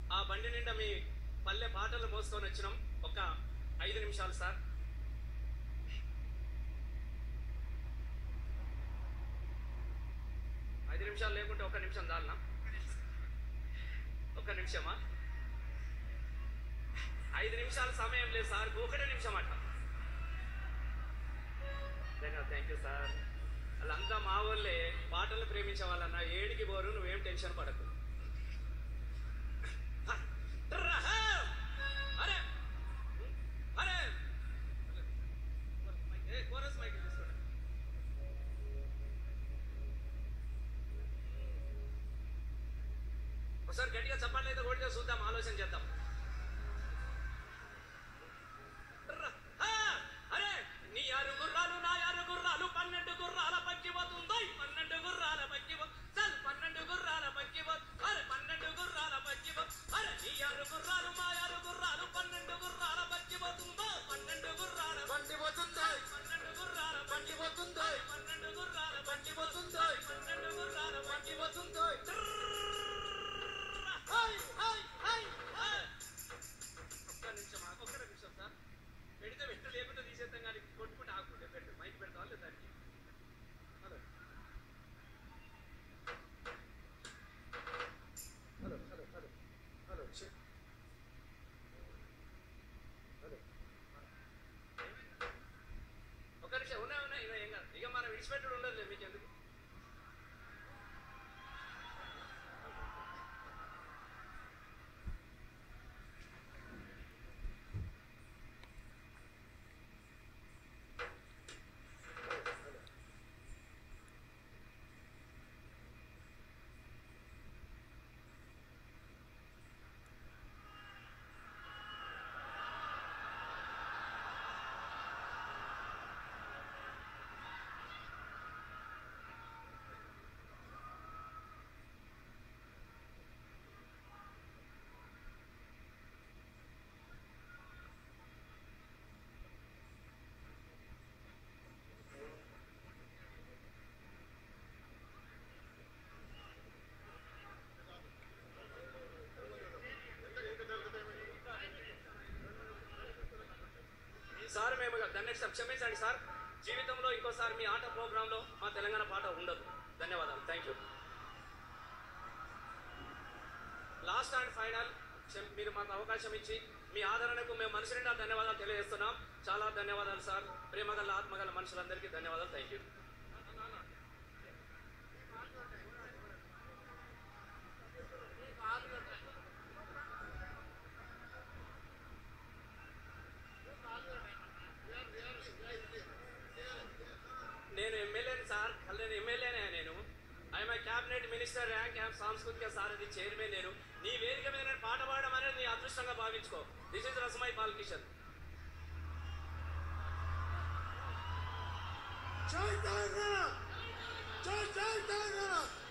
ఆ బండి నిండా మీ పల్లె పాటలు మోసుకొని వచ్చినాం ఒక ఐదు నిమిషాలు సార్ ఐదు నిమిషాలు లేకుంటే ఒక నిమిషం చాలనా ఒక నిమిషమా ఐదు నిమిషాల సమయం లేదు సార్ ఒకటే నిమిషం అట థ్యాంక్ యూ సార్ వాళ్ళంతా మా వాళ్ళే పాటలు ప్రేమించే వాళ్ళన్న ఏడికి పోరు నువ్వేం టెన్షన్ పడకు అరే అరే ఏ కోరస్ మైక్ తీసుకోండి ఒకసారి గట్టిగా చెప్పండి అయితే కొడితే చూద్దాం ఆలోచన చేద్దాం ర- ఆ! అరే నీ ఆరు గుర్రాలు నా ఆరు గుర్రాలు పన్నెండు గుర్రాల పక్కి పోతుందో పన్నెండు గుర్రాల పక్కి పో చల్ పన్నెండు గుర్రాల పక్కి పో అరే పన్నెండు గుర్రాల పక్కి పో అరే నీ ఆరు గుర్రాలు మా ఆరు గుర్రాలు పన్నెండు గుర్రాల పక్కి పోతుందో పన్నెండు గుర్రాల బండి పోతుందో పన్నెండు గుర్రాల బండి పోతుందో పన్నెండు గుర్రాల బండి పోతుందో పన్నెండు గుర్రాల బండి పోతుందో హై హై హై హై ఒక్క నిమిషం ఆగు, ఒక్క నిమిషం సార్ పెడితే పెట్టు లేకుంటే తీసేద్దాం కానీ కొట్టుకుంటే ఆగుకుంటే పెట్టు మైక్ పెడతావా లేదా దానికి hello hello hello hello hello check hello ఒక్క నిమిషం ఉన్నాయి ఉన్నాయి ఇక ఏం కాదు ఇక మనం విడిచిపెట్టుడు ఉండదులే మీకు ఎందుకు ఈసారి మేము ధన్యవాదాలు క్షమించండి సార్ జీవితంలో ఇంకోసారి మీ ఆట ప్రోగ్రాంలో మా తెలంగాణ పాట ఉండదు ధన్యవాదాలు thank you last and final క్షమ్- మీరు మాకు అవకాశం ఇచ్చి మీ ఆదరణకు మేము మనసు నిండా ధన్యవాదాలు తెలియజేస్తున్నాం చాలా ధన్యవాదాలు సార్ ప్రేమగల ఆత్మగల మనుషులందరికీ ధన్యవాదాలు థ్యాంక్ యూ నేను ఎమ్మెల్యేని సార్ నేను ఎమ్మెల్యేనే నేను I'm cabinet minister rank I'm సాంస్కృతిక సారథి చైర్మన్ నేను నీ వేదిక మీద నేను పాట పాడడం అనేది నీ అదృష్టంగా భావించుకో దిస్ ఇస్ రసమై బాలకిషన్ జై తెలంగాణ జై జై తెలంగాణ